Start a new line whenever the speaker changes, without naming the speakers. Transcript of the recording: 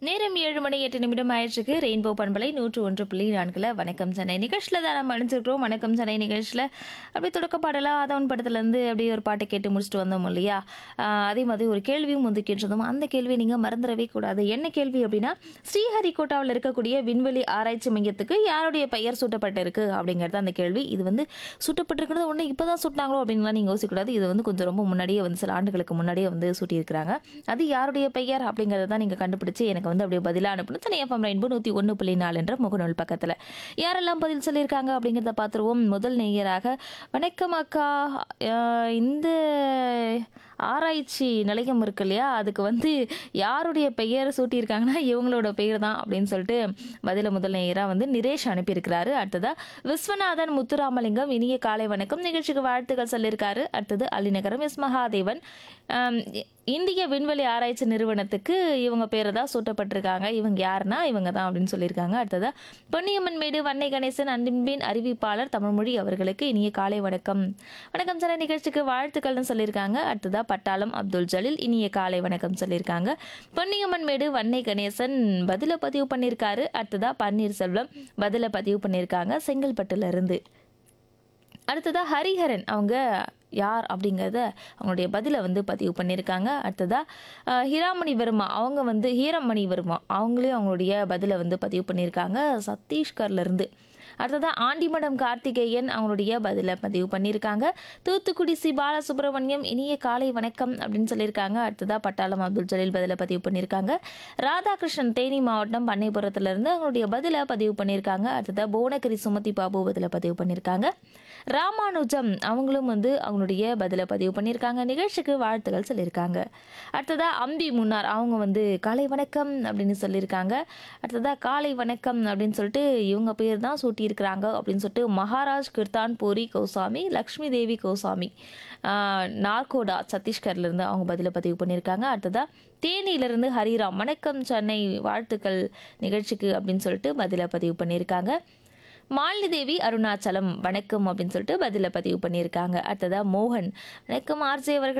நேரம் ஏழு மணி எட்டு நிமிடம் ஆயிடுச்சுக்கு ரெயின்போ பண்பலை நூற்று ஒன்று புள்ளி நான்குல வணக்கம் சென்னை நிகழ்ச்சியில் தான் நம்ம அணிஞ்சிருக்கிறோம் வணக்கம் சென்னை நிகழ்ச்சியில் அப்படியே தொடக்க பாடலாக ஆதவன் படத்துலேருந்து அப்படியே ஒரு பாட்டை கேட்டு முடிச்சுட்டு வந்தோம் இல்லையா ஆஹ் அதே மாதிரி ஒரு கேள்வியும் வந்து கேட்டிருந்தோம் அந்த கேள்வியை நீங்கள் மறந்துடவே கூடாது என்ன கேள்வி அப்படின்னா ஸ்ரீஹரிகோட்டாவில் இருக்கக்கூடிய விண்வெளி ஆராய்ச்சி மையத்துக்கு யாருடைய பெயர் சூட்டப்பட்டிருக்கு அப்படிங்கிறது அந்த கேள்வி இது வந்து சூட்டப்பட்டிருக்கிறது ஒன்று இப்போ தான் சூட்டினாங்களோ அப்படின்லாம் நீங்கள் யோசிக்கக்கூடாது இது வந்து கொஞ்சம் ரொம்ப முன்னாடியே வந்து சில ஆண்டுகளுக்கு முன்னாடியே வந்து சூட்டியிருக்கிறாங்க அது யாருடைய பெயர் அப்படிங்கிறத தான் நீங்கள் கண்டுபிடிச்சு எனக்கு வந்து அப்படியே பதிலாக அனுப்பணும் தனி எஃப்எம் ரெயின்போ நூற்றி ஒன்று புள்ளி நாலு என்ற முகநூல் பக்கத்தில் யாரெல்லாம் பதில் சொல்லியிருக்காங்க அப்படிங்கிறத பார்த்துருவோம் முதல் நேயராக வணக்கம் அக்கா அஹ் இந்த ஆராய்ச்சி நிலையம் இருக்கு இல்லையா அதுக்கு வந்து யாருடைய பெயர் சூட்டியிருக்காங்கன்னா இவங்களோட பெயர் தான் அப்படின்னு சொல்லிட்டு பதில முதல் நேயராக வந்து நிரேஷ் அனுப்பியிருக்கிறாரு அடுத்ததா விஸ்வநாதன் முத்துராமலிங்கம் இனிய காலை வணக்கம் நிகழ்ச்சிக்கு வாழ்த்துக்கள் சொல்லியிருக்காரு அடுத்தது அலிநகரம் எஸ் மகாதேவன் ஆம், இ- இந்திய விண்வெளி ஆராய்ச்சி நிறுவனத்துக்கு இவங்க பேரை தான் சூட்டப்பட்டிருக்காங்க இவங்க யாருன்னா இவங்க தான் அப்படின்னு சொல்லியிருக்காங்க அடுத்ததா பொன்னியம்மன் மேடு வன்னை கணேசன் அன்பின் அறிவிப்பாளர் தமிழ்மொழி அவர்களுக்கு இனிய காலை வணக்கம் வணக்கம் சார் நிகழ்ச்சிக்கு வாழ்த்துக்கள்னு சொல்லியிருக்காங்க அடுத்ததா பட்டாளம் அப்துல் ஜலீல் இனிய காலை வணக்கம் சொல்லியிருக்காங்க பொன்னியம்மன் மேடு வன்னை கணேசன் பதில பதிவு பண்ணியிருக்காரு அடுத்ததா பன்னீர்செல்வம் பதில பதிவு பண்ணியிருக்காங்க செங்கல்பட்டுல இருந்து அடுத்ததா ஹரிஹரன் அவங்க யார் அப்படிங்கிறத அவங்களுடைய பதிலை வந்து பதிவு பண்ணியிருக்காங்க அடுத்ததா அஹ், ஹிராமணி வர்மா அவங்க வந்து ஹீரமணி வர்மா அவங்களே அவங்களுடைய பதிலை வந்து பதிவு பண்ணியிருக்காங்க சத்தீஸ்கர்ல இருந்து அடுத்ததா ஆண்டிமடம் கார்த்திகேயன் அவங்களுடைய பதிலை பதிவு பண்ணியிருக்காங்க தூத்துக்குடி சி பாலசுப்ரமணியம் இனிய காலை வணக்கம் அப்படின்னு சொல்லியிருக்காங்க அடுத்ததா பட்டாளம் அப்துல் ஜலீல் பதிலை பதிவு பண்ணியிருக்காங்க ராதாகிருஷ்ணன் தேனி மாவட்டம் பண்ணைபுரத்துல இருந்து அவங்களுடைய பதிலை பதிவு பண்ணியிருக்காங்க அடுத்ததா புவனகிரி சுமதி பாபு பதிலை பதிவு பண்ணியிருக்காங்க ராமானுஜம் அவங்களும் வந்து அவங்களுடைய பதிலை பதிவு பண்ணியிருக்காங்க நிகழ்ச்சிக்கு வாழ்த்துக்கள் சொல்லியிருக்காங்க அடுத்ததா அம்பி முன்னார் அவங்க வந்து காலை வணக்கம் அப்படின்னு சொல்லியிருக்காங்க அடுத்ததா காலை வணக்கம் அப்படின்னு சொல்லிட்டு இவங்க பேர் தான் சூட்டியிருக்கிறாங்க அப்படின்னு சொல்லிட்டு மகாராஜ் கிர்தான் பூரி கோசாமி லக்ஷ்மி தேவி கோசாமி ஆஹ், நார்கோடா சத்தீஸ்கர்லேருந்து அவங்க பதிலை பதிவு பண்ணியிருக்காங்க அடுத்ததா தேனியிலிருந்து ஹரிராம் வணக்கம் சென்னை வாழ்த்துக்கள் நிகழ்ச்சிக்கு அப்படின்னு சொல்லிட்டு பதிலை பதிவு பண்ணியிருக்காங்க மாலினி தேவி அருணாச்சலம் வணக்கம் அப்படின்னு சொல்லிட்டு பதில பதிவு பண்ணியிருக்காங்க அடுத்ததா மோகன் வணக்கம் ஆர்ஜே அவர்கள்